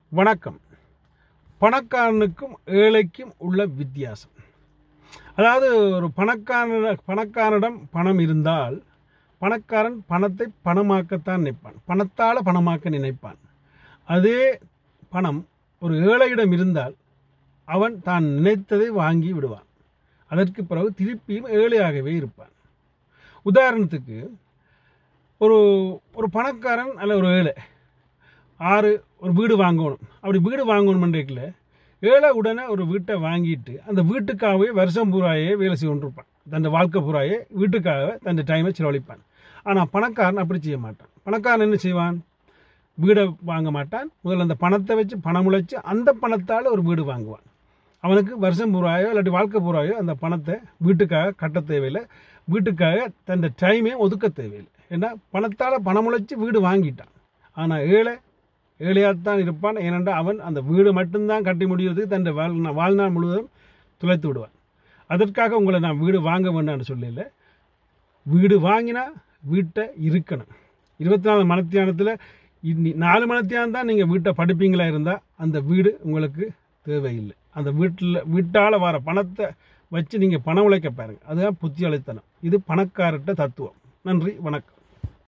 வணக்கம் பணக்காரனுக்கும் ஏழைக்கும் உள்ள வித்தியாசம் அதாவது ஒரு பணக்காரன பணக்காரனிடம் பணம் இருந்தால் பணக்காரன் பணத்தை பணமாக்கத்தான் நினைப்பான் பணத்தால் பணமாக்க நினைப்பான் அதே பணம் ஒரு ஏழையிடம் இருந்தால் அவன் தான் நினைத்ததை வாங்கி விடுவான் அதற்கு பிறகு திருப்பியும் ஏழையாகவே இருப்பான் உதாரணத்துக்கு ஒரு ஒரு பணக்காரன் அல்ல ஒரு ஏழை ஆறு ஒரு வீடு வாங்கணும் அப்படி வீடு வாங்கணுமென்றதுல ஏழை உடனே ஒரு வீட்டை வாங்கிட்டு அந்த வீட்டுக்காகவே வருஷம் பூராயே வேலை செய்து கொண்டிருப்பான் தன் வாழ்க்கை பூராயே வீட்டுக்காக தன் டைமை செலவழிப்பான் ஆனால் பணக்காரன் அப்படி செய்ய மாட்டான் பணக்காரன் என்ன செய்வான் வீடை வாங்க மாட்டான் முதல்ல அந்த பணத்தை வச்சு பணம் உழைச்சி அந்த பணத்தால் ஒரு வீடு வாங்குவான் அவனுக்கு வருஷம் பூராயோ இல்லாட்டி வாழ்க்கை பூராயோ அந்த பணத்தை வீட்டுக்காக கட்ட தேவையில்லை வீட்டுக்காக தன் டைமே ஒதுக்க தேவையில்லை ஏன்னா பணத்தால் பணம் உழைச்சி வீடு வாங்கிட்டான் ஆனால் ஏழை ஏழையாகத்தான் இருப்பான் ஏனென்றால் அவன் அந்த வீடு மட்டும்தான் கட்டி முடியறதுக்கு தன் வாழ்நாள் வாழ்நாள் முழுவதும் துளைத்து விடுவான் அதற்காக உங்களை நான் வீடு வாங்க வேண்டாம்னு சொல்லல வீடு வாங்கினா வீட்டை இருக்கணும் இருபத்தி நாலு மணத்தியானத்தில் இன்னி நாலு மணத்தியானம் தான் நீங்கள் வீட்டை படிப்பீங்களா இருந்தால் அந்த வீடு உங்களுக்கு தேவையில்லை அந்த வீட்டில் வீட்டால் வர பணத்தை வச்சு நீங்கள் பணம் உழைக்க பாருங்க அதுதான் புத்தியளித்தனம் இது பணக்காரட்ட தத்துவம் நன்றி வணக்கம்